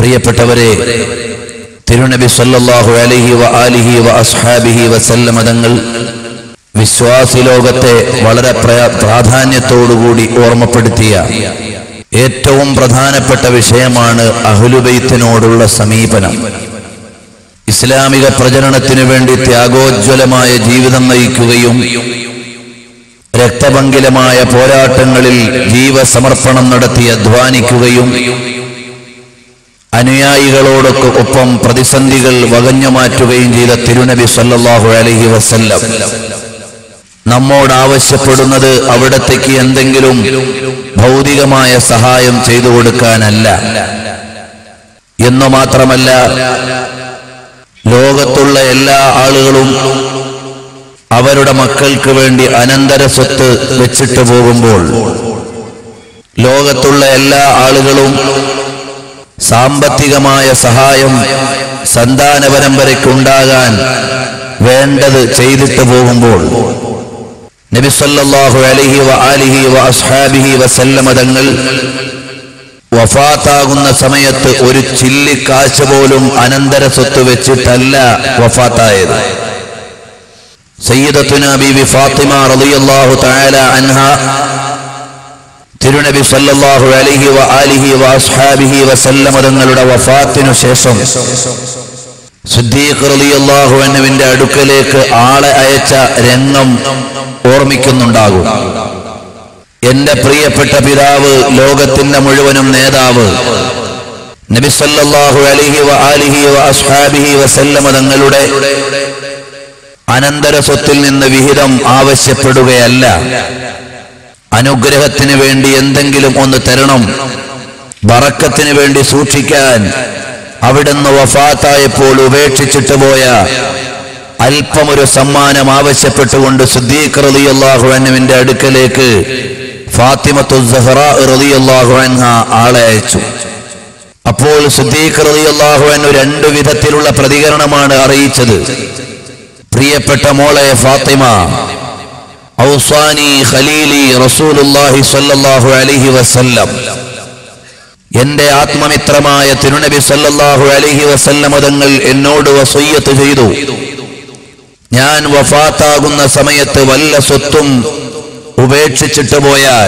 പ്രിയപ്പെട്ടവരെ തിരുനബി സല്ലല്ലാഹു അലൈഹി വ ആലിഹി വ അസ്ഹാബിഹി വസല്ലമ തങ്ങൾ വിശ്വാസി ലോകത്തെ വളരെ പ്രയ- പ്രാധാന്യത്തോടുകൂടി ഓർമ്മപ്പെടുത്തിയ ഏറ്റവും പ്രധാനപ്പെട്ട വിഷയമാണ് അഹ്ലുബൈത്തിനോടുള്ള സമീപനം ഇസ്ലാമിക പ്രചരണത്തിനു വേണ്ടി ത്യാഗോജ്വലമായ ജീവിതം നയിക്കുകയും രക്തപങ്കിലമായ പോരാട്ടങ്ങളിൽ ജീവസമർപ്പണം നടത്തി അധ്വാനിക്കുകയും അനുയായികളോടൊക്കെ ഒപ്പം പ്രതിസന്ധികൾ വകഞ്ഞു മാറ്റുകയും ചെയ്ത തിരുനബി സല്ലല്ലാഹു അലൈഹി വസല്ലം നമ്മോട് ആവശ്യപ്പെടുന്നത് അവിടത്തേക്ക് എന്തെങ്കിലും ഭൗതികമായ സഹായം ചെയ്തു കൊടുക്കാനല്ല എന്നു മാത്രമല്ല ലോകത്തുള്ള എല്ലാ ആളുകളും അവരുടെ മക്കൾക്ക് വേണ്ടി അനന്തര സ്വത്ത് വെച്ചിട്ട് പോകുമ്പോൾ ലോകത്തുള്ള എല്ലാ ആളുകളും സാമ്പത്തികമായ സഹായം സന്താന പരമ്പരയ്ക്കുണ്ടാകാൻ വേണ്ടത് ചെയ്തിട്ട് പോകുമ്പോൾ നബിസല്ലാഹു അലഹി വ ആലിഹി വ അസ്ഹാബിഹി വസല്ലമ തങ്ങൾ വഫാത്താകുന്ന സമയത്ത് ഒരു ചില്ലിക്കാശ് പോലും അനന്തര സ്വത്ത് വെച്ചിട്ടല്ല വഫാത്തായത് സയ്യിദത്തുന ബീവി ഫാത്തിമ റളിയല്ലാഹു തആല അൻഹ തിരുനബി സല്ലല്ലാഹു അലൈഹി വ ആലിഹി വ അസ്ഹാബിഹി വസല്ലമ തങ്ങളുടെ വഫാത്തിനു ശേഷം സിദ്ദീഖ് റളിയല്ലാഹു അൻഹുവിന്റെ അടുക്കലേക്ക് ആളെ അയച്ച രംഗം ഓർമ്മിക്കുന്നുണ്ടാകും എന്റെ പ്രിയപ്പെട്ട പിതാവ് ലോകത്തിന്റെ മുഴുവനും നേതാവ് നബി സല്ലല്ലാഹു അലൈഹി വ ആലിഹി വ അസ്ഹാബിഹി വസല്ലമ തങ്ങളുടെ അനന്തര സ്വത്തിൽ നിന്ന് വിഹിതം ആവശ്യപ്പെടുകയല്ല അനുഗ്രഹത്തിന് വേണ്ടി എന്തെങ്കിലും ഒന്ന് തരണം ബറക്കത്തിന് വേണ്ടി സൂക്ഷിക്കാൻ അവിടുന്ന് വഫാത്തായപ്പോൾ ഉപേക്ഷിച്ചിട്ട് പോയ അല്പമൊരു സമ്മാനം ആവശ്യപ്പെട്ടുകൊണ്ട് സിദ്ദീഖ് റളിയല്ലാഹു അൻഹുവിന്റെ അടുക്കലേക്ക് ഫാത്തിമത്തു സഹറ റളിയല്ലാഹു അൻഹ ആളെ അയച്ചു അപ്പോൾ സിദ്ദീഖ് റളിയല്ലാഹു അൻഹു രണ്ടു വിധത്തിലുള്ള പ്രതികരണമാണ് അറിയിച്ചത് പ്രിയപ്പെട്ട മോളെ ഫാത്തിമ ഔസാനി ഖലീലി റസൂലുള്ളാഹി സ്വല്ലല്ലാഹു അലൈഹി വസല്ലം എന്റെ ആത്മമിത്രമായ തിരുനബി സല്ലല്ലാഹു അലൈഹി വസല്ലം തങ്ങൾ എന്നോട് വസയ്യത്ത് ചെയ്തു ഞാൻ വഫാത്താകുന്ന സമയത്ത് വല്ല സ്വത്തും ഉപേക്ഷിച്ചിട്ട് പോയാൽ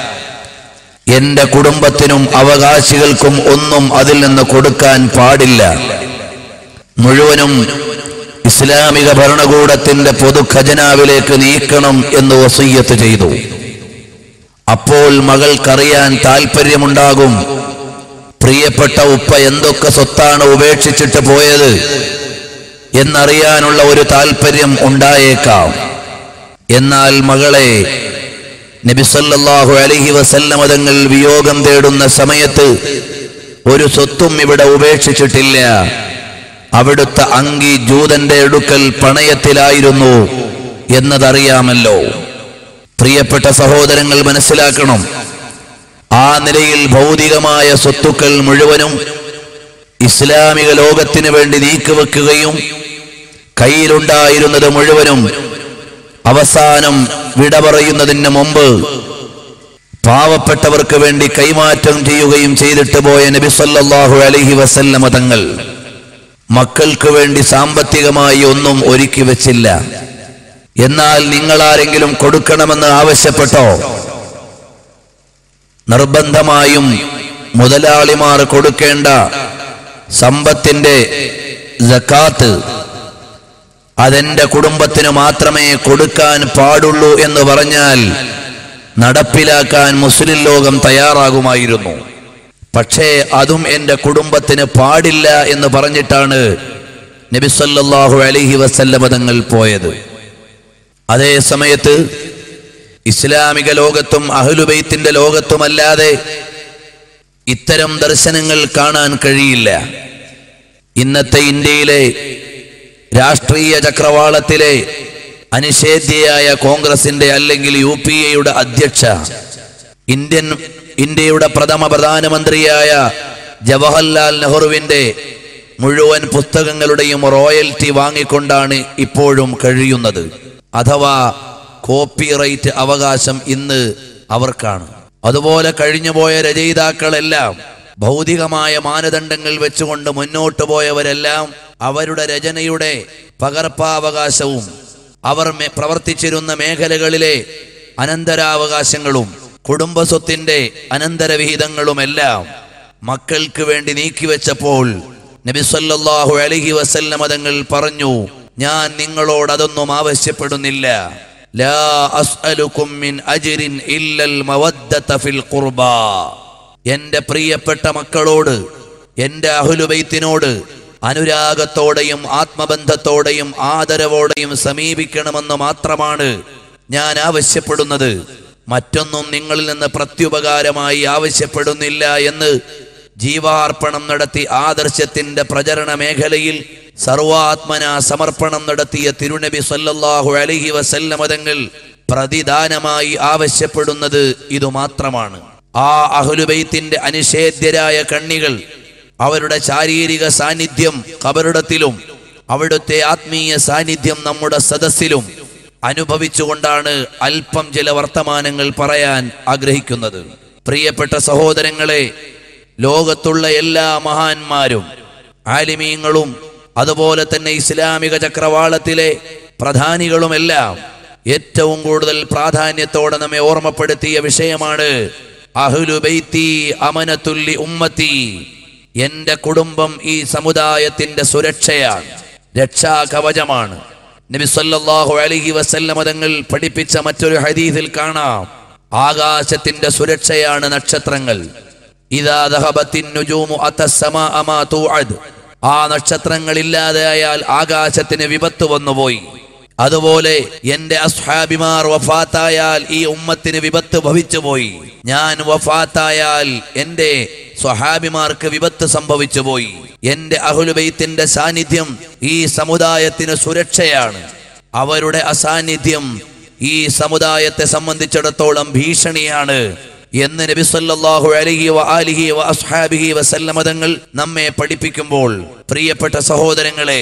എന്റെ കുടുംബത്തിനും അവകാശികൾക്കും ഒന്നും അതിൽ നിന്ന് കൊടുക്കാൻ പാടില്ല മുഴുവനും ഇസ്ലാമിക ഭരണകൂടത്തിന്റെ പൊതു ഖജനാവിലേക്ക് നീക്കണം എന്ന് വസയ്യത്ത് ചെയ്തു അപ്പോൾ മകൾക്കറിയാൻ താല്പര്യമുണ്ടാകും പ്രിയപ്പെട്ട ഉപ്പ എന്തൊക്കെ സ്വത്താണ് ഉപേക്ഷിച്ചിട്ട് പോയത് എന്നറിയാനുള്ള ഒരു താല്പര്യം ഉണ്ടായേക്കാം എന്നാൽ മകളെ നബിസല്ലാഹു അലഹി വസല്ലമ തങ്ങൾ വിയോഗം തേടുന്ന സമയത്ത് ഒരു സ്വത്തും ഇവിടെ ഉപേക്ഷിച്ചിട്ടില്ല അവിടുത്തെ അങ്കി ജൂതന്റെ അടുക്കൽ പണയത്തിലായിരുന്നു എന്നതറിയാമല്ലോ പ്രിയപ്പെട്ട സഹോദരങ്ങൾ മനസ്സിലാക്കണം ആ നിലയിൽ ഭൗതികമായ സ്വത്തുക്കൾ മുഴുവനും ഇസ്ലാമിക ലോകത്തിന് വേണ്ടി നീക്കിവെക്കുകയും കയ്യിലുണ്ടായിരുന്നത് മുഴുവനും അവസാനം വിട പറയുന്നതിന് മുമ്പ് പാവപ്പെട്ടവർക്ക് വേണ്ടി കൈമാറ്റം ചെയ്യുകയും ചെയ്തിട്ട് പോയ നബി സല്ലല്ലാഹു അലൈഹി വസല്ലമ തങ്ങൾ മക്കൾക്ക് വേണ്ടി സാമ്പത്തികമായി ഒന്നും ഒരുക്കി വെച്ചില്ല എന്നാൽ നിങ്ങൾ ആരെങ്കിലും കൊടുക്കണമെന്ന് ആവശ്യപ്പെട്ടോ നിർബന്ധമായും മുതലാളിമാർ കൊടുക്കേണ്ട സമ്പത്തിന്റെ ജക്കാത്ത് അതെന്റെ കുടുംബത്തിന് മാത്രമേ കൊടുക്കാൻ പാടുള്ളൂ എന്ന് പറഞ്ഞാൽ നടപ്പിലാക്കാൻ മുസ്ലിം ലോകം തയ്യാറാകുമായിരുന്നു പക്ഷേ അതും എൻ്റെ കുടുംബത്തിന് പാടില്ല എന്ന് പറഞ്ഞിട്ടാണ് നബിസല്ലാഹു അലഹി വസല്ലമ തങ്ങൾ പോയത് അതേ സമയത്ത് ഇസ്ലാമിക ലോകത്തും അഹ്ലുബൈത്തിന്റെ ലോകത്തുമല്ലാതെ ഇത്തരം ദർശനങ്ങൾ കാണാൻ കഴിയില്ല ഇന്നത്തെ ഇന്ത്യയിലെ രാഷ്ട്രീയ ചക്രവാളത്തിലെ അനിഷേധ്യയായ കോൺഗ്രസിന്റെ അല്ലെങ്കിൽ യു പി എയുടെ അധ്യക്ഷ ഇന്ത്യൻ ഇന്ത്യയുടെ പ്രഥമ പ്രധാനമന്ത്രിയായ ജവഹർലാൽ നെഹ്റുവിന്റെ മുഴുവൻ പുസ്തകങ്ങളുടെയും റോയൽറ്റി വാങ്ങിക്കൊണ്ടാണ് ഇപ്പോഴും കഴിയുന്നത് അഥവാ കോപ്പിറൈറ്റ് അവകാശം ഇന്ന് അവർക്കാണ് അതുപോലെ കഴിഞ്ഞുപോയ രചയിതാക്കളെല്ലാം ഭൗതികമായ മാനദണ്ഡങ്ങൾ വെച്ചുകൊണ്ട് മുന്നോട്ടു പോയവരെല്ലാം അവരുടെ രചനയുടെ പകർപ്പാവകാശവും അവർ മെ- പ്രവർത്തിച്ചിരുന്ന മേഖലകളിലെ അനന്തരാവകാശങ്ങളും കുടുംബസ്വത്തിന്റെ അനന്തരവിഹിതങ്ങളുമെല്ലാം മക്കൾക്ക് വേണ്ടി നീക്കിവെച്ചപ്പോൾ നബി സല്ലല്ലാഹു അലൈഹി വസല്ലമ തങ്ങൾ പറഞ്ഞു ഞാൻ നിങ്ങളോട് അതൊന്നും ആവശ്യപ്പെടുന്നില്ല ലാ അസ്അലുക്കും മിൻ അജ്രിൻ ഇല്ലൽ മവദ്ദത ഫിൽ ഖുർബാ എന്റെ പ്രിയപ്പെട്ട മക്കളോട് എന്റെ അഹുലുബൈത്തിനോട് അനുരാഗത്തോടെയും ആത്മബന്ധത്തോടെയും ആദരവോടെയും സമീപിക്കണമെന്ന് മാത്രമാണ് ഞാൻ ആവശ്യപ്പെടുന്നത് മറ്റൊന്നും നിങ്ങളിൽ നിന്ന് പ്രത്യുപകാരമായി ആവശ്യപ്പെടുന്നില്ല എന്ന് ജീവാർപ്പണം നടത്തി ആദർശത്തിന്റെ പ്രചരണ മേഖലയിൽ സർവാത്മന സമർപ്പണം നടത്തിയ തിരുനബി സല്ലല്ലാഹു അലൈഹി വസല്ലമ തങ്ങൾ പ്രതിദാനമായി ആവശ്യപ്പെടുന്നത് ഇതു മാത്രമാണ് ആ അഹുലുബൈത്തിന്റെ അനിഷേധ്യരായ കണ്ണികൾ അവരുടെ ശാരീരിക സാന്നിധ്യം കബറിടത്തിലും അവിടുത്തെ ആത്മീയ സാന്നിധ്യം നമ്മുടെ സദസ്സിലും അനുഭവിച്ചുകൊണ്ടാണ് അല്പം ചില വർത്തമാനങ്ങൾ പറയാൻ ആഗ്രഹിക്കുന്നത് പ്രിയപ്പെട്ട സഹോദരങ്ങളെ ലോകത്തുള്ള എല്ലാ മഹാന്മാരും ആലിമീങ്ങളും അതുപോലെ തന്നെ ഇസ്ലാമിക ചക്രവാളത്തിലെ പ്രധാനികളുമെല്ലാം ഏറ്റവും കൂടുതൽ പ്രാധാന്യത്തോടെ നമ്മെ ഓർമ്മപ്പെടുത്തിയ വിഷയമാണ് അഹ്ലു ബൈത്തി അമനത്തുല്ലി ഉമ്മത്തി എന്റെ കുടുംബം ഈ സമുദായത്തിന്റെ സുരക്ഷയാണ് രക്ഷാകവചമാണ് നബി സല്ലല്ലാഹു അലൈഹി വസല്ലമ തങ്ങൾ പഠിപ്പിച്ച മറ്റൊരു ഹദീസിൽ കാണാം ആകാശത്തിന്റെ സുരക്ഷയാണ് നക്ഷത്രങ്ങൾ ഇദാ ദഹബത്തിൻ നുജൂമു അത്തസ്സമാഅ മാ തൂഅദ് ആ നക്ഷത്രങ്ങൾ ഇല്ലാതെയായാൽ ആകാശത്തിന് വിപത്ത് വന്നുപോയി അതുപോലെ എന്റെ അസ്ഹാബിമാർ വഫാത്തായാൽ ഈ ഉമ്മത്തിന് വിപത്ത് ഭവിച്ചുപോയി ഞാൻ വഫാത്തായാൽ എന്റെ സ്വഹാബിമാർക്ക് വിപത്ത് സംഭവിച്ചു പോയി എന്റെ അഹുലുബൈത്തിന്റെ സാന്നിധ്യം ഈ സമുദായത്തിന് സുരക്ഷയാണ് അവരുടെ അസാന്നിധ്യം ഈ സമുദായത്തെ സംബന്ധിച്ചിടത്തോളം ഭീഷണിയാണ് എന്ന് നബി സല്ലല്ലാഹു അലൈഹി വ ആലിഹി വ അസ്ഹാബിഹി വസല്ലമ തങ്ങൾ നമ്മെ പഠിപ്പിക്കുമ്പോൾ പ്രിയപ്പെട്ട സഹോദരങ്ങളെ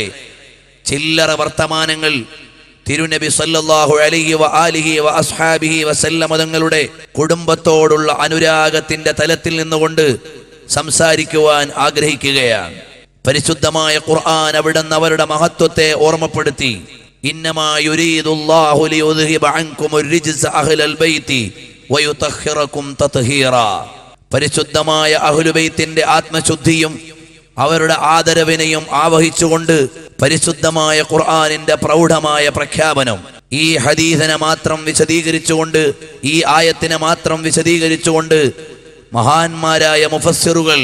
ചില്ലറ വർത്തമാനങ്ങൾ തിരുനബി സല്ലല്ലാഹു അലൈഹി വ ആലിഹി വ അസ്ഹാബിഹി വസല്ലമ തങ്ങളുടെ കുടുംബത്തോടുള്ള അനുരാഗത്തിന്റെ തലത്തിൽ നിന്നുകൊണ്ട് സംസാരിക്കുവാൻ ആഗ്രഹിക്കുകയാണ് പരിശുദ്ധമായ ഖുർആൻ അവിടുന്ന് അവരുടെ മഹത്വത്തെ ഓർമ്മപ്പെടുത്തി ഇന്നമാ യുരീദുല്ലാഹു ലിയുദ്ഹിബ അൻകുമുർ റിജ്സ അഹ്ലൽ ബൈത്തി വയുതഹിറക്കും തത്ഹീറാ പരിശുദ്ധമായ അഹ്ലുബൈത്തിന്റെ ആത്മശുദ്ധിയും അവരുടെ ആദരവിനെയും ആവഹിച്ചുകൊണ്ട് പരിശുദ്ധമായ ഖുർആനിന്റെ പ്രൗഢമായ പ്രഖ്യാപനം ഈ ഹദീസിനെ മാത്രം വിശദീകരിച്ചുകൊണ്ട് ഈ ആയത്തിനെ മാത്രം വിശദീകരിച്ചുകൊണ്ട് മഹാന്മാരായ മുഫസ്സിറുകൾ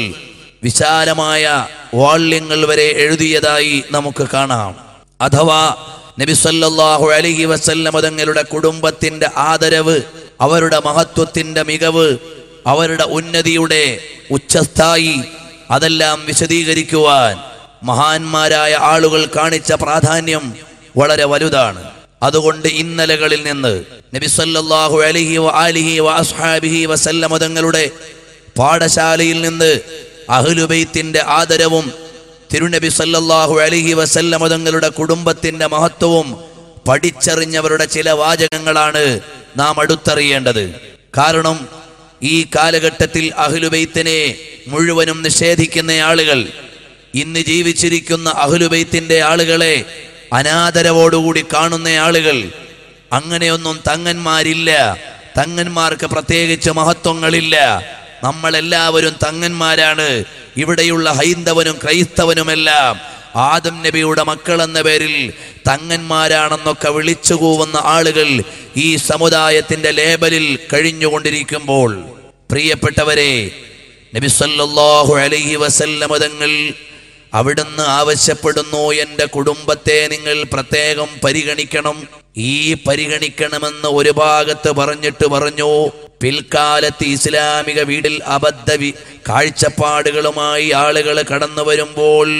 വിശാലമായ വാള്യങ്ങൾ വരെ എഴുതിയതായി നമുക്ക് കാണാം അഥവാ നബി സല്ലല്ലാഹു അലൈഹി വസല്ലമ തങ്ങളുടെ കുടുംബത്തിന്റെ ആദരവ് അവരുടെ മഹത്വത്തിന്റെ മികവ് അവരുടെ ഉന്നതിയുടെ ഉച്ചസ്ഥായി അതെല്ലാം വിശദീകരിക്കുവാൻ മഹാന്മാരായ ആളുകൾ കാണിച്ച പ്രാധാന്യം വളരെ വലുതാണ് അതുകൊണ്ട് ഇന്നലകളിൽ നിന്ന് നബി സല്ലല്ലാഹു അലൈഹി വ ആലിഹി വ അസ്ഹാബിഹി വസല്ലമ തങ്ങളുടെ പാഠശാലയിൽ നിന്ന് അഹ്ലുബൈത്തിന്റെ ആദരവും തിരുനബി സല്ലല്ലാഹു അലൈഹി വസല്ലമ തങ്ങളുടെ കുടുംബത്തിന്റെ മഹത്വവും പഠിച്ചറിഞ്ഞവരുടെ ചില വാചകങ്ങളാണ് നാം അടുത്തറിയേണ്ടത് കാരണം ഈ കാലഘട്ടത്തിൽ അഹ്ലുബൈത്തിനെ മുഴുവനും നിഷേധിക്കുന്ന ആളുകൾ ഇന്ന് ജീവിച്ചിരിക്കുന്ന അഹ്ലുബൈത്തിന്റെ ആളുകളെ അനാദരവോടുകൂടി കാണുന്ന ആളുകൾ അങ്ങനെയൊന്നും തങ്ങന്മാരില്ല തങ്ങന്മാർക്ക് പ്രത്യേകിച്ച് മഹത്വങ്ങളില്ല നമ്മളെല്ലാവരും തങ്ങന്മാരാണ് ഇവിടെയുള്ള ഹൈന്ദവനും ക്രൈസ്തവനുമെല്ലാം ആദം നബിയുടെ മക്കൾ എന്ന പേരിൽ തങ്ങന്മാരാണെന്നൊക്കെ വിളിച്ചു കൂവുന്ന ആളുകൾ ഈ സമുദായത്തിന്റെ ലേബലിൽ കഴിഞ്ഞുകൊണ്ടിരിക്കുമ്പോൾ പ്രിയപ്പെട്ടവരെ നബി സല്ലല്ലാഹു അലൈഹി വസല്ലമ തങ്ങൾ അവിടുന്ന് ആവശ്യപ്പെടുന്നു എൻ്റെ കുടുംബത്തെ നിങ്ങൾ പ്രത്യേകം പരിഗണിക്കണം ഈ പരിഗണിക്കണമെന്ന് ഒരു ഭാഗത്ത് പറഞ്ഞിട്ട് പറഞ്ഞു പിൽക്കാലത്ത് ഇസ്ലാമിക വീടിൽ അബദ്ധ വി- കാഴ്ചപ്പാടുകളുമായി ആളുകൾ കടന്നു വരുമ്പോൾ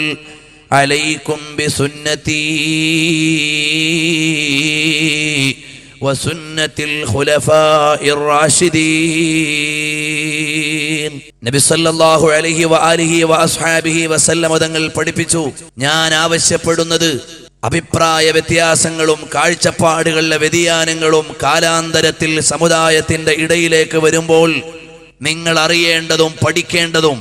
അലൈക്കും ബിസുന്നതി വസുന്നത്തിൽ ഖുലഫാഇർ റാഷിദീൻ നബി സല്ലല്ലാഹു അലൈഹി വ ആലിഹി വ അസ്ഹാബിഹി വസല്ലമ തങ്ങൾ പഠിപ്പിച്ചു ഞാൻ ആവശ്യപ്പെടുന്നത് അഭിപ്രായ വ്യത്യാസങ്ങളും കാഴ്ചപ്പാടുകളിലെ വ്യതിയാനങ്ങളും കാലാന്തരത്തിൽ സമുദായത്തിന്റെ ഇടയിലേക്ക് വരുമ്പോൾ നിങ്ങൾ അറിയേണ്ടതും പഠിക്കേണ്ടതും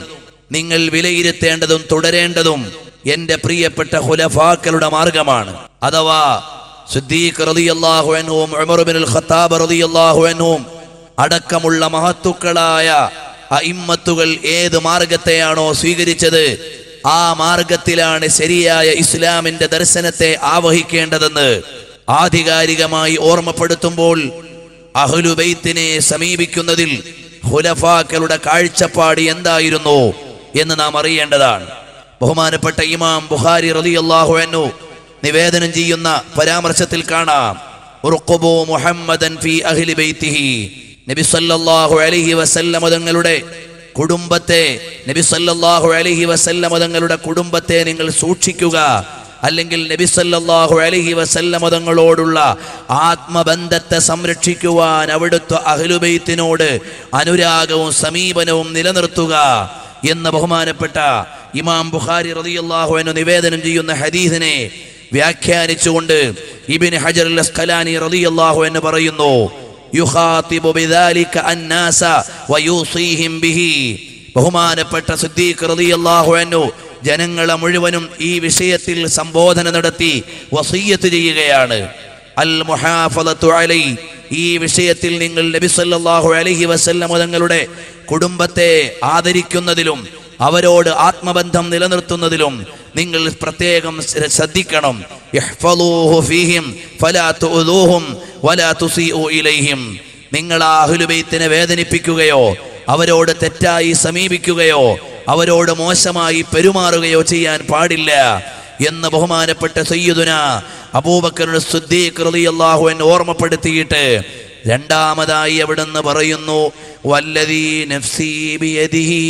നിങ്ങൾ വിലയിരുത്തേണ്ടതും തുടരേണ്ടതും എന്റെ പ്രിയപ്പെട്ട ഹുലഫാക്കളുടെ മാർഗമാണ് അഥവാ സിദ്ദീഖ് റളിയല്ലാഹു അൻഹുവും ഉമർ ബിനുൽ ഖത്താബ് റളിയല്ലാഹു അൻഹുവും അടക്കമുള്ള മഹത്തുക്കളായ അയിമ്മത്തുകൾ ഏത് മാർഗത്തെയാണോ സ്വീകരിച്ചത് ആ മാർഗത്തിലാണ് ശരിയായ ഇസ്ലാമിന്റെ ദർശനത്തെ ആവഹിക്കേണ്ടതെന്ന് ആധികാരികമായി ഓർമ്മപ്പെടുത്തുമ്പോൾ അഹ്ലുബൈത്തിനെ സമീപിക്കുന്നതിൽ ഹുലഫാക്കളുടെ കാഴ്ചപ്പാട് എന്തായിരുന്നു എന്ന് നാം അറിയേണ്ടതാണ് ബഹുമാനപ്പെട്ട ഇമാം ബുഖാരി റളിയല്ലാഹു അൻഹു നിവേദനം ചെയ്യുന്ന പരാമർശത്തിൽ കാണാം ഉർഖുബു മുഹമ്മദൻ ഫീ അഹ്ലി ബൈത്തിഹി നബി സല്ലല്ലാഹു അലൈഹി വസല്ലമ തങ്ങളുടെ കുടുംബത്തെ നബി സല്ലല്ലാഹു അലൈഹി വസല്ലമ തങ്ങളുടെ കുടുംബത്തെ നിങ്ങൾ സൂക്ഷിക്കുക അല്ലെങ്കിൽ നബി സല്ലല്ലാഹു അലൈഹി വസല്ലമ തങ്ങളോടുള്ള ആത്മബന്ധത്തെ സംരക്ഷിക്കുവാൻ അവിടുത്തെ അഹ്ലുബൈത്തിനോട് അനുരാഗവും സമീപനവും നിലനിർത്തുക എന്ന ബഹുമാനപ്പെട്ട ഇമാം ബുഖാരി റളിയല്ലാഹു അൻഹു നിവേദനം ചെയ്യുന്ന ഹദീസിനെ വ്യാഖ്യാനിച്ചുകൊണ്ട് ഇബ്നു ഹജർ അൽ അസ്ഖലാനി റളിയല്ലാഹു അൻഹു പറയുന്നു യുഖാതിബു ബിദാലിക അന്നാസ വയൂസീഹിം ബിഹി ബഹുമാനപ്പെട്ട സിദ്ദീഖ് റളിയല്ലാഹു അൻഹു ജനങ്ങളെ മുഴുവനും ഈ വിഷയത്തിൽ സംബോധന നടത്തി വസീയത്ത് ചെയ്യുകയാണ് അൽ മുഹാഫലത്തു അലൈ ഈ വിഷയത്തിൽ നിങ്ങൾ നബി സല്ലല്ലാഹു അലൈഹി വസല്ലം തങ്ങളുടെ കുടുംബത്തെ ആദരിക്കുന്നതിലും അവരോട് ആത്മബന്ധം നിലനിർത്തുന്നതിലും നിങ്ങൾ പ്രത്യേകം ശ്ര- ശ്രദ്ധിക്കണം ഇഹ്ഫളൂഹു ഫീഹിം ഫലാ തുഉദൂഹും വലാ തുസീഉ ഇലൈഹിം നിങ്ങൾ ആ അഹ്ലുബൈത്തിനെ വേദനിപ്പിക്കുകയോ അവരോട് തെറ്റായി സമീപിക്കുകയോ അവരോട് മോശമായി പെരുമാറുകയോ ചെയ്യാൻ പാടില്ല എന്ന് ബഹുമാനപ്പെട്ട സയ്യിദുന അബൂബക്കറുടെ സുദ്ദീഖ് റളിയല്ലാഹു അൻഹു ഓർമ്മപ്പെടുത്തിയിട്ട് രണ്ടാമതായി അവിടുന്ന് പറയുന്നു വല്ലതീ നഫ്സീ ബിയദിഹി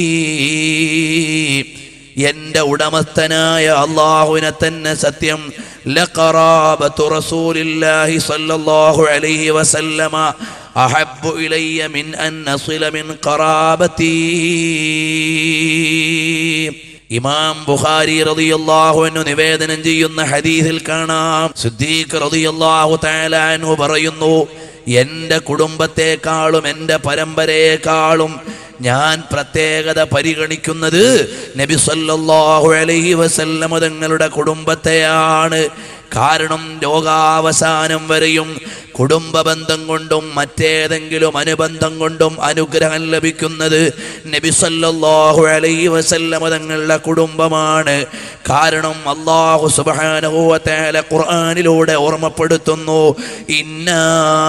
എന്റെ ഉടമസ്ഥനായ അള്ളാഹുവിനെ തന്നെ സത്യം ലഖറാബത്തു റസൂലില്ലാഹി സ്വല്ലല്ലാഹു അലൈഹി വസല്ലമ അഹബ്ബു ഇലയ്യ മിൻ അൻ നസില മിൻ ഖറാബത്തി ഇമാം ബുഖാരി റളിയല്ലാഹു അൻഹു നിവേദനം ചെയ്യുന്ന ഹദീസിൽ കാണാം സിദ്ദീഖ് റളിയല്ലാഹു തആല അൻഹു പറയുന്നു എൻ്റെ കുടുംബത്തെക്കാളും എൻ്റെ പരമ്പരയെക്കാളും ഞാൻ പ്രത്യേകത പരിഗണിക്കുന്നത് നബി സല്ലല്ലാഹു അലൈഹി വസല്ലമ തങ്ങളുടെ കുടുംബത്തെയാണ് കാരണം ലോകാവസാനം വരെയും കുടുംബ ബന്ധം കൊണ്ടും മറ്റേതെങ്കിലും അനുബന്ധം കൊണ്ടും അനുഗ്രഹം ലഭിക്കുന്നത് നബി സല്ലല്ലാഹു അലൈഹി വസല്ലമ തങ്ങളുടെ കുടുംബമാണ് കാരണം അള്ളാഹു സുബ്ഹാനഹു വ തആല ഖുർആനിലൂടെ ഓർമ്മപ്പെടുത്തുന്നു ഇന്നാ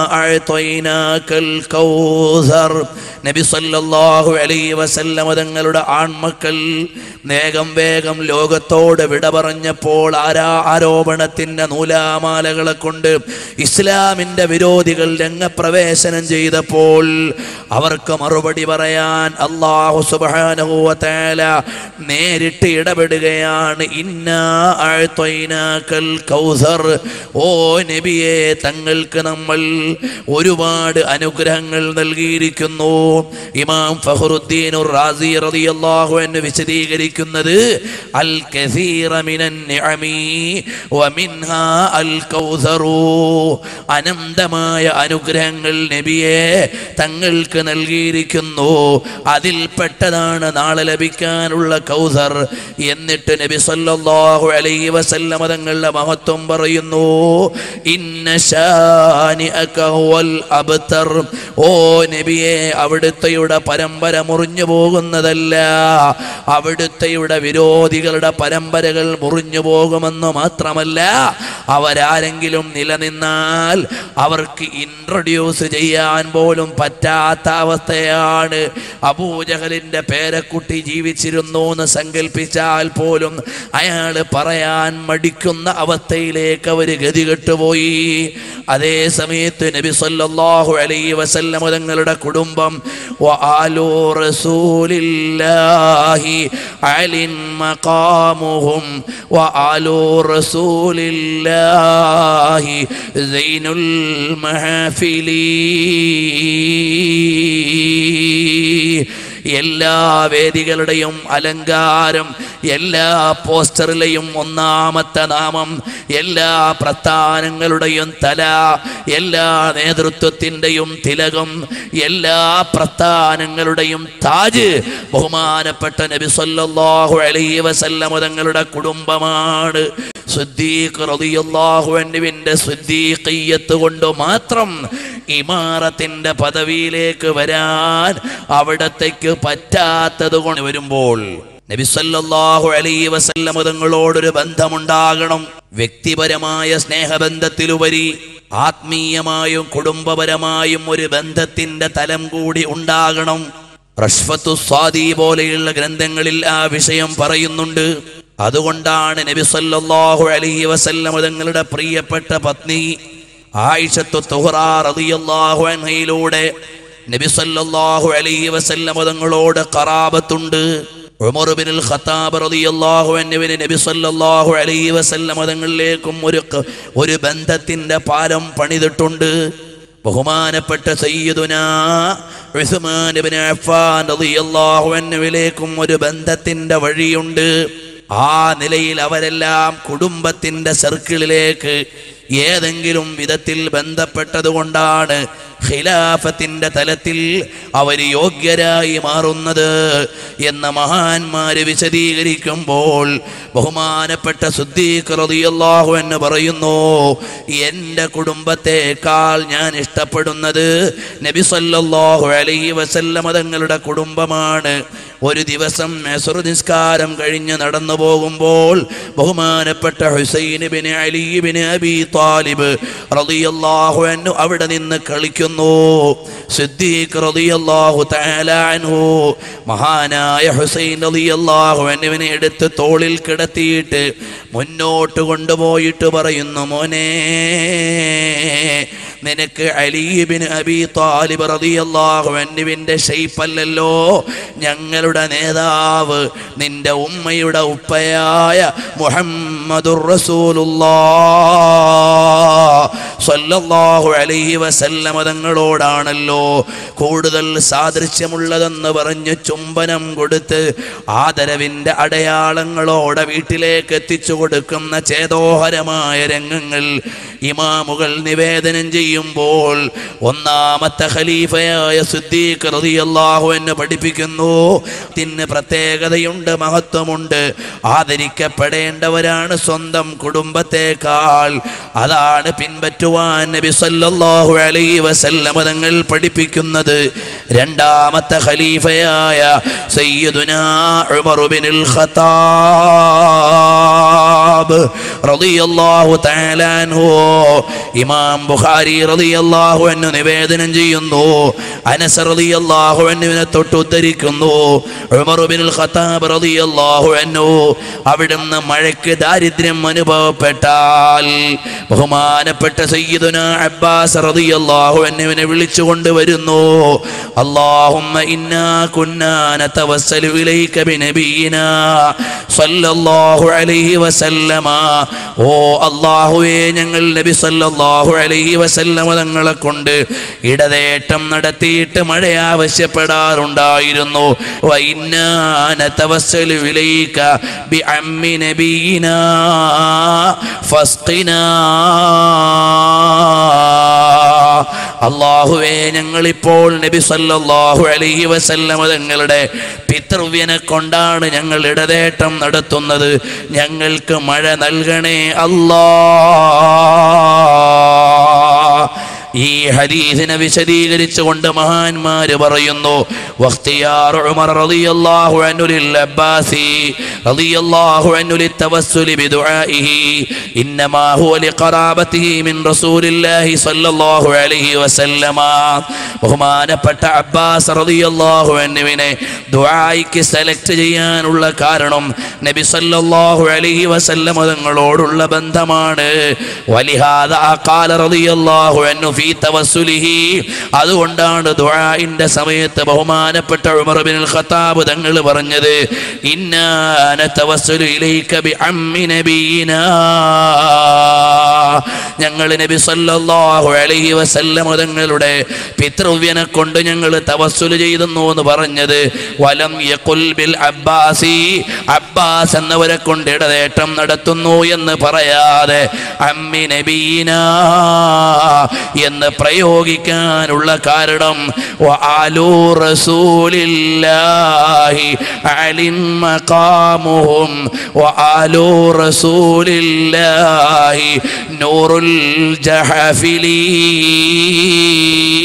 അഅ്തൈനാകൽ കൗസർ നബി സല്ലല്ലാഹു അലൈഹി വസല്ലമ തങ്ങളുടെ ആൺമക്കൾ വേഗം വേഗം ലോകത്തോട് വിട പറഞ്ഞപ്പോൾ ആരാ ആരോപണത്തിന്റെ നൂലാമാലകളെ കൊണ്ട് ഇസ്ലാമിന്റെ വിരോധികൾ രംഗപ്രവേശനം ചെയ്തപ്പോൾ അവർക്ക് മറുപടി പറയാൻ അള്ളാഹു സുബ്ഹാനഹു വ തആല നേരിട്ട് ഇടപെടുകയാണ് ഇന്നാ അഅ്തൈനാകൽ കൗസർ ഓ നബിയെ തങ്ങൾക്ക് നമ്മൾ ഒരുപാട് അനുഗ്രഹങ്ങൾ നൽകിയിരിക്കുന്നു ഇമാം ഫഖറുദ്ദീൻ റാസി റളിയല്ലാഹു അൻഹു വിശദീകരിക്കുന്നത് അൽ കസീറ മിനൻ നിഅമി വമിൻഹാ അൽ കൗസറു അനന്തമായ അനുഗ്രഹങ്ങൾ നബിയെ തങ്ങൾക്ക് നൽകിയിരിക്കുന്നു അതിൽപ്പെട്ടതാണ് നാളെ ലഭിക്കാനുള്ള കൗസർ എന്നിട്ട് നബി സല്ലല്ലാഹു അലൈഹി വസല്ലമ തങ്ങളുടെ മഹത്വം പറയുന്നു ഇന്ന ശാനിഅക ഹുവൽ അബ്തർ ഓ നബിയെ അവിടുത്തെയുടെ പരമ്പര മുറിഞ്ഞു പോകുന്നതല്ല അവിടുത്തെയുടെ വിരോധികളുടെ പരമ്പരകൾ മുറിഞ്ഞു പോകുമെന്ന് മാത്രമല്ല അവരാരെങ്കിലും നിലനിന്നാൽ അവർക്ക് ഇൻട്രൊഡ്യൂസ് ചെയ്യാൻ പോലും പറ്റാത്ത അവസ്ഥയാണ് അബൂജഹലിന്റെ പേരക്കുട്ടി ജീവിച്ചിരുന്നു എന്ന് സങ്കല്പിച്ചാൽ പോലും അയാൾ പറയാൻ മടിക്കുന്ന അവസ്ഥയിലേക്ക് അവർ ഗതികെട്ടുപോയി അതേ സമയത്ത് നബി സല്ലല്ലാഹു അലൈഹി വസല്ലമ തങ്ങളുടെ കുടുംബം വആലു റസൂലില്ലാഹി അലിൻ മഖാമുഹും വആലു റസൂലില്ലാഹി സൈനുൽ മഹഫിലി എല്ലാ വേദികളുടെയും അലങ്കാരം എല്ലാ പോസ്റ്ററിലെയും ഒന്നാമത്തെ നാമം എല്ലാ പ്രസ്ഥാനങ്ങളുടെയും തല എല്ലാ നേതൃത്വത്തിൻ്റെയും തിലകം എല്ലാ പ്രസ്ഥാനങ്ങളുടെയും താജ് ബഹുമാനപ്പെട്ട നബി സല്ലല്ലാഹു അലൈഹി വസല്ലമ തങ്ങളുടെ കുടുംബമാണ് സുദ്ദീഖ് റളിയല്ലാഹു അൻഹുവിന്റെ സുദ്ദീഖിയ്യത്ത് കൊണ്ട് മാത്രം ഇമാറത്തിന്റെ പദവിയിലേക്ക് വരാൻ അവിടത്തേക്ക് പറ്റാത്തത് കൊണ്ട് വരുമ്പോൾ നബി സല്ലല്ലാഹു അലൈഹി വസല്ലമ തങ്ങളോടൊരു ബന്ധമുണ്ടാകണം വ്യക്തിപരമായ സ്നേഹബന്ധത്തിലുപരി ആത്മീയമായും കുടുംബപരമായും ഒരു ബന്ധത്തിന്റെ തലം കൂടി ഉണ്ടാകണം റഷ്ഫത്തു സ്വാദി പോലെയുള്ള ഗ്രന്ഥങ്ങളിൽ ആ വിഷയം പറയുന്നുണ്ട് അതുകൊണ്ടാണ് നബി സല്ലല്ലാഹു അലൈഹി വസല്ലമ തങ്ങളുടെ പ്രിയപ്പെട്ട പത്നി ആയിഷത്തു തുഹ്റ റളിയല്ലാഹു അൻഹയിലൂടെ നബി സല്ലല്ലാഹു അലൈഹി വസല്ലമ തങ്ങളോട് ഖറാബത്തുണ്ട് ഉമർ ബിനുൽ ഖത്താബ് റളിയല്ലാഹു അൻഹുവിന് നബി സല്ലല്ലാഹു അലൈഹി വസല്ലമ തങ്ങളിലേക്കും ഒരു ക- ഒരു ബന്ധത്തിന്റെ പാലം പണിതിട്ടുണ്ട് ബഹുമാനപ്പെട്ട സയ്യിദുന ഉസ്മാൻ ഇബ്നു അഫ്ഫാൻ റളിയല്ലാഹു അൻഹുവിലേക്കും ഒരു ബന്ധത്തിന്റെ വഴിയുണ്ട് ആ നിലയിൽ അവരെല്ലാം കുടുംബത്തിന്റെ സർക്കിളിലേക്ക് ഏതെങ്കിലും വിധത്തിൽ ബന്ധപ്പെട്ടതുകൊണ്ടാണ് ഖിലാഫത്തിന്റെ തലത്തിൽ അവർ യോഗ്യരായി മാറുന്നത് എന്ന മഹാന്മാര് വിശദീകരിക്കുമ്പോൾ ബഹുമാനപ്പെട്ട സുദ്ദീഖ് റളിയല്ലാഹു എന്ന് പറയുന്നു എൻ്റെ കുടുംബത്തെക്കാൾ ഞാൻ ഇഷ്ടപ്പെടുന്നത് നബി സല്ലല്ലാഹു അലൈഹി വസല്ലമ തങ്ങളുടെ കുടുംബമാണ് ഒരു ദിവസം മെസുർ നിസ്കാരം കഴിഞ്ഞ് നടന്നു പോകുമ്പോൾ ബഹുമാനപ്പെട്ട ഹുസൈൻ ബിൻ അലി ബിൻ അബി താലിബ് റളിയല്ലാഹു അൻഹു അവിടെ നിന്ന് കളിക്കുന്നു സിദ്ദീഖ് റളിയല്ലാഹു തആല അൻഹു മഹാനായ ഹുസൈൻ റളിയല്ലാഹു അൻഹുവിനെ എടുത്ത് തോളിൽ കിടത്തിയിട്ട് മുന്നോട്ട് കൊണ്ടുപോയിട്ട് പറയുന്നു മോനെ നിനക്ക് അലീബിൻ അബി താലിബ് റളിയല്ലാഹു അൻഹുവിന്റെ ഷെയ്പ്പല്ലല്ലോ ഞങ്ങളുടെ നേതാവ് നിന്റെ ഉമ്മയുടെ ഉപ്പയായ മുഹമ്മദുർ റസൂലുള്ളാഹ് സ്വല്ലല്ലാഹു അലൈഹി വസല്ലമ തങ്ങളോടാണല്ലോ കൂടുതൽ സാദൃശ്യമുള്ളതെന്ന് പറഞ്ഞ് ചുംബനം കൊടുത്ത് ആദരവിന്റെ അടയാളങ്ങളോടെ വീട്ടിലേക്ക് എത്തിച്ചു കൊടുക്കുന്ന ചേതോഹരമായ രംഗങ്ങൾ ഇമാമുകൾ നിവേദനം ചെയ്യുമ്പോൾ ഒന്നാമത്തെ ഖലീഫയായ സിദ്ദീഖ് റളിയല്ലാഹു എന്ന് പഠിപ്പിക്കുന്നു ഇതിന് പ്രത്യേകതയുണ്ട് മഹത്വമുണ്ട് ആദരിക്കപ്പെടേണ്ടവരാണ് സ്വന്തം കുടുംബത്തെക്കാൾ അതാണ് പിൻപറ്റുവാൻ നബി സല്ലല്ലാഹു അലൈഹി വസല്ലമ തങ്ങൾ പഠിപ്പിക്കുന്നത് രണ്ടാമത്തെ ഖലീഫയായ സയ്യിദുനാ ഉമർ ബിനുൽ ഖത്താബ് റളിയല്ലാഹു തആല അൻഹു ഇമാം ബുഖാരി റളിയല്ലാഹു അൻഹു നിവേദനം ചെയ്യുന്നു അനസ് റളിയല്ലാഹു അൻഹുവിനെ തൊട്ട് ഉദ്ധരിക്കുന്നു ഉമർ ബിനുൽ ഖത്താബ് റളിയല്ലാഹു അൻഹു അവിടുന്ന് മഴയ്ക്ക് ദാരിദ്ര്യം അനുഭവപ്പെട്ടാൽ ബഹുമാനപ്പെട്ട സയ്യിദുന അബ്ബാസ് റളിയല്ലാഹു അൻഹുവിനെ വിളിച്ചു കൊണ്ടുവരുന്നു അല്ലാഹുമ്മ ഇന്നാ കുന്നാ നതവസ്സലു ഇലൈക ബിനബിയിനാ സല്ലല്ലാഹു അലൈഹി വസല്ലമ ഓ അല്ലാഹുവേ ഞങ്ങൾ നബി സല്ലല്ലാഹു അലൈഹി വസല്ലമ തങ്ങളെ കൊണ്ട് ഇടതേട്ടം നടത്തിയിട്ട് മഴ ആവശ്യപ്പെടാറുണ്ടായിരുന്നു വൈന്നാ നതവസ്സലു ഇലൈക ബിഅമ്മി നബിയിനാ ഫസ്ഖിനാ അള്ളാഹുവേ ഞങ്ങളിപ്പോൾ നബി സല്ലല്ലാഹു അലൈഹി വസല്ലമ തങ്ങളുടെ പിതൃവ്യനെ കൊണ്ടാണ് ഞങ്ങൾ ഇടതേട്ടം നടത്തുന്നത് ഞങ്ങൾക്ക് മഴ നൽകണേ അല്ലാ ഈ ഹദീസിനെ വിശദീകരിച്ചുകൊണ്ട് മഹാന്മാര് പറയുന്നു വഖ്തിയാർ ഉമർ റളിയല്ലാഹു അൻഹു ലിൽ അബ്ബാസി റളിയല്ലാഹു അൻഹു ലിത്തവസ്സുലി ബിദുആഇഹി ഇന്നമാ ഹുവ ലിഖറാബത്തിഹി മിൻ റസൂലില്ലാഹി സ്വല്ലല്ലാഹു അലൈഹി വസല്ലമ ബഹുമാനപ്പെട്ട അബ്ബാസ് റളിയല്ലാഹു അൻഹുവിനെ ദുആയിക്ക് സെലക്ട് ചെയ്യാനുള്ള കാരണം നബി സല്ലല്ലാഹു അലൈഹി വസല്ലമ തങ്ങളോടുള്ള ബന്ധമാണ് വലിഹാദ ഖാല റളിയല്ലാഹു അൻഹു ഫീ തവസ്സുലിഹി അതുകൊണ്ടാണ് ദുആഇന്റെ സമയത്ത് ബഹുമാനപ്പെട്ട ഉമർ ബിൻ ഖത്താബ് തങ്ങൾ പറഞ്ഞത് ഇന്നാന തവസ്സുലു ഇലൈക ബി അമ്മി നബീനാ ഞങ്ങൾ നബി സല്ലല്ലാഹു അലൈഹി വസല്ലം തങ്ങളുടെ പിതൃവ്യനെ കൊണ്ട് ഞങ്ങൾ തവസ്സുൽ ചെയ്തെന്നു എന്ന് പറഞ്ഞത് വലം യഖുൽ ബിൽ അബ്ബാസി അബ്ബാസ് എന്നവരെ കൊണ്ട് ഇടനേട്ടം നടത്തുന്നു എന്ന് പറയാതെ അമ്മി നബീന എന്ന് പ്രയോഗിക്കാനുള്ള കാരണം വആലു റസൂലില്ലാഹി അലിം മഖാമുഹും വആലു റസൂലില്ലാഹി നൂറുൽ ജഹഫിലീ